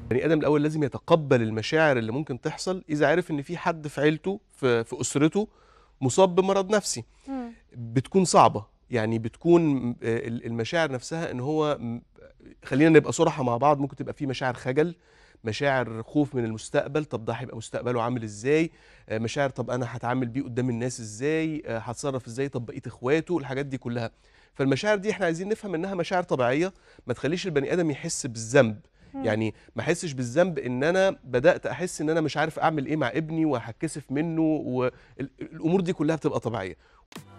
البني ادم الاول لازم يتقبل المشاعر اللي ممكن تحصل اذا عرف ان في حد في عيلته في, في اسرته مصاب بمرض نفسي مم. بتكون صعبه يعني بتكون آه، المشاعر نفسها ان هو م- خلينا نبقى صراحه مع بعض ممكن تبقى في مشاعر خجل مشاعر خوف من المستقبل طب ده هيبقى مستقبله عامل ازاي آه، مشاعر طب انا هتعامل بيه قدام الناس ازاي آه، هتصرف ازاي طب بقيه اخواته الحاجات دي كلها فالمشاعر دي احنا عايزين نفهم انها مشاعر طبيعيه ما تخليش البني ادم يحس بالذنب مم. يعني ما احسش بالذنب ان انا بدات احس ان انا مش عارف اعمل ايه مع ابني وهتكسف منه والامور دي كلها بتبقى طبيعيه